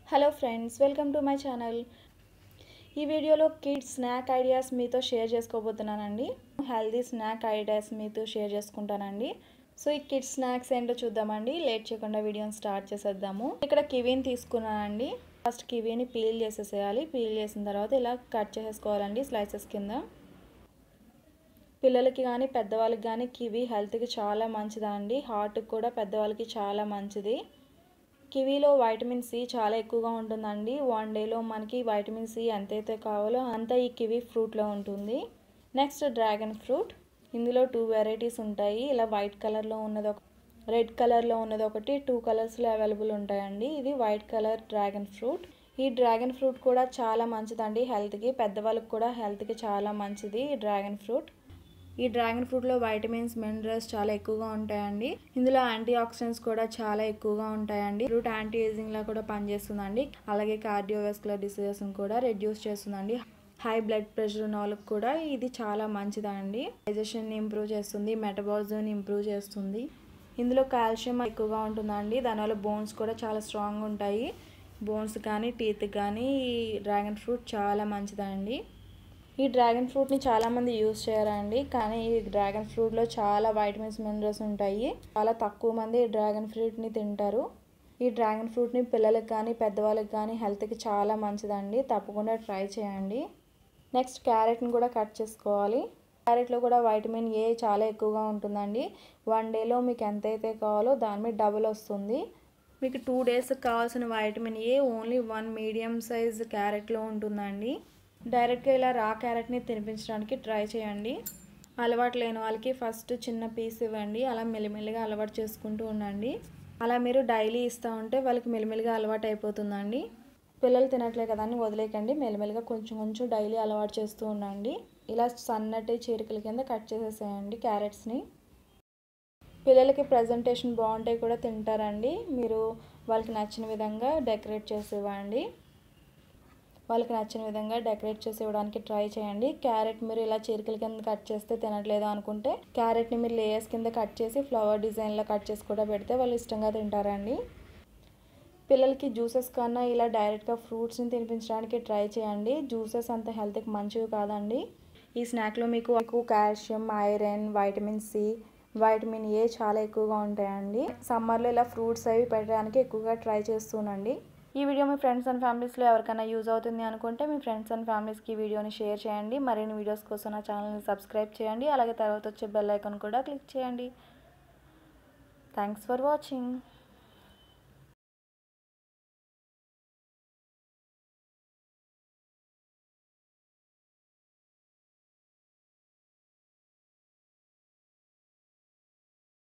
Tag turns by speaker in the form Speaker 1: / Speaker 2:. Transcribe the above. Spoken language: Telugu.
Speaker 1: hello friends welcome to my channel ఈ వీడియోలో కిడ్స్ స్నాక్ ఐడియాస్ మీతో షేర్ చేసుకోబోతున్నానండి హెల్దీ స్నాక్ ఐడియాస్ మీతో షేర్ చేసుకుంటానండి సో ఈ కిడ్స్ స్నాక్స్ ఏంటో చూద్దామండి లేట్ చేయకుండా వీడియోని స్టార్ట్ చేసేద్దాము ఇక్కడ కివీని తీసుకున్నానండి ఫస్ట్ కివీని పీల్ చేసేసేయాలి పీల్ చేసిన తర్వాత ఇలా కట్ చేసేసుకోవాలండి స్లైసెస్ కింద పిల్లలకి కానీ పెద్దవాళ్ళకి కానీ కివీ హెల్త్కి చాలా మంచిదండి హార్ట్కి కూడా పెద్దవాళ్ళకి చాలా మంచిది కివీలో వైటమిన్ సి చాలా ఎక్కువగా ఉంటుందండి వన్ డేలో మనకి వైటమిన్ సి ఎంతైతే కావాలో అంత ఈ కివీ ఫ్రూట్లో ఉంటుంది నెక్స్ట్ డ్రాగన్ ఫ్రూట్ ఇందులో టూ వెరైటీస్ ఉంటాయి ఇలా వైట్ కలర్లో ఉన్నది ఒక రెడ్ కలర్లో ఉన్నది ఒకటి టూ కలర్స్లో అవైలబుల్ ఉంటాయండి ఇది వైట్ కలర్ డ్రాగన్ ఫ్రూట్ ఈ డ్రాగన్ ఫ్రూట్ కూడా చాలా మంచిదండి హెల్త్కి పెద్దవాళ్ళకి కూడా హెల్త్కి చాలా మంచిది ఈ డ్రాగన్ ఫ్రూట్ ఈ డ్రాగన్ ఫ్రూట్లో వైటమిన్స్ మినరల్స్ చాలా ఎక్కువగా ఉంటాయండి ఇందులో యాంటీ ఆక్సిడెంట్స్ కూడా చాలా ఎక్కువగా ఉంటాయండి ఫ్రూట్ యాంటీ ఏజింగ్ లా కూడా పనిచేస్తుందండి అలాగే కార్డియోవాస్కులర్ డిసీజెస్ కూడా రెడ్యూస్ చేస్తుందండి హై బ్లడ్ ప్రెషర్ ఉన్న వాళ్ళకి కూడా ఇది చాలా మంచిదండి డైజెషన్ ఇంప్రూవ్ చేస్తుంది మెటబాలిజం ఇంప్రూవ్ చేస్తుంది ఇందులో కాల్షియం ఎక్కువగా ఉంటుందండి దానివల్ల బోన్స్ కూడా చాలా స్ట్రాంగ్ ఉంటాయి బోన్స్ కానీ టీత్ కానీ ఈ డ్రాగన్ ఫ్రూట్ చాలా మంచిదండి ఈ డ్రాగన్ ఫ్రూట్ని చాలామంది యూస్ చేయరండి కానీ ఈ డ్రాగన్ ఫ్రూట్లో చాలా వైటమిన్స్ మినరల్స్ ఉంటాయి చాలా తక్కువ మంది ఈ డ్రాగన్ ఫ్రూట్ని తింటారు ఈ డ్రాగన్ ఫ్రూట్ని పిల్లలకి కానీ పెద్దవాళ్ళకి కానీ హెల్త్కి చాలా మంచిదండి తప్పకుండా ట్రై చేయండి నెక్స్ట్ క్యారెట్ని కూడా కట్ చేసుకోవాలి క్యారెట్లో కూడా వైటమిన్ ఏ చాలా ఎక్కువగా ఉంటుందండి వన్ డేలో మీకు ఎంతైతే కావాలో దాని మీద డబుల్ వస్తుంది మీకు టూ డేస్కి కావాల్సిన vitamin A only one medium size క్యారెట్లో ఉంటుందండి డైరెక్ట్గా ఇలా రా క్యారెట్ని తినిపించడానికి ట్రై చేయండి అలవాటు లేని వాళ్ళకి ఫస్ట్ చిన్న పీస్ ఇవ్వండి అలా మెల్లిమెల్లిగా అలవాటు చేసుకుంటూ ఉండండి అలా మీరు డైలీ ఇస్తూ ఉంటే వాళ్ళకి మెల్లిమెల్లిగా అలవాటు అయిపోతుందండి పిల్లలు తినట్లే కదా అని వదిలేకండి మెల్లిమెల్లిగా కొంచెం కొంచెం డైలీ అలవాటు చేస్తూ ఉండండి ఇలా సన్నటి చీరికల కింద కట్ చేసేసేయండి క్యారెట్స్ని పిల్లలకి ప్రజెంటేషన్ బాగుంటే కూడా తింటారండి మీరు వాళ్ళకి నచ్చిన విధంగా డెకరేట్ చేసి ఇవ్వండి వాళ్ళకి నచ్చిన విధంగా డెకరేట్ చేసి ఇవ్వడానికి ట్రై చేయండి క్యారెట్ మీరు ఇలా చీరికల కింద కట్ చేస్తే తినట్లేదు అనుకుంటే క్యారెట్ని మీరు లేయర్స్ కింద కట్ చేసి ఫ్లవర్ డిజైన్లో కట్ చేసి కూడా పెడితే వాళ్ళు ఇష్టంగా తింటారండి పిల్లలకి జ్యూసెస్ కన్నా ఇలా డైరెక్ట్గా ఫ్రూట్స్ని తినిపించడానికి ట్రై చేయండి జ్యూసెస్ అంత హెల్త్కి మంచివి కాదండి ఈ స్నాక్లో మీకు ఎక్కువ calcium iron vitamin C vitamin A చాలా ఎక్కువగా ఉంటాయండి సమ్మర్లో ఇలా ఫ్రూట్స్ అవి పెట్టడానికి ఎక్కువగా ట్రై చేస్తుండండి ఈ వీడియో మీ ఫ్రెండ్స్ అండ్ ఫ్యామిలీస్లో ఎవరికైనా యూజ్ అవుతుంది అనుకుంటే మీ ఫ్రెండ్స్ అండ్ ఫ్యామిలీస్కి ఈ వీడియోని షేర్ చేయండి మరిన్ని వీడియోస్ కోసం నా ఛానల్ని సబ్స్క్రైబ్ చేయండి అలాగే తర్వాత వచ్చే బెల్ ఐకాన్ కూడా క్లిక్ చేయండి థ్యాంక్స్ ఫర్ వాచింగ్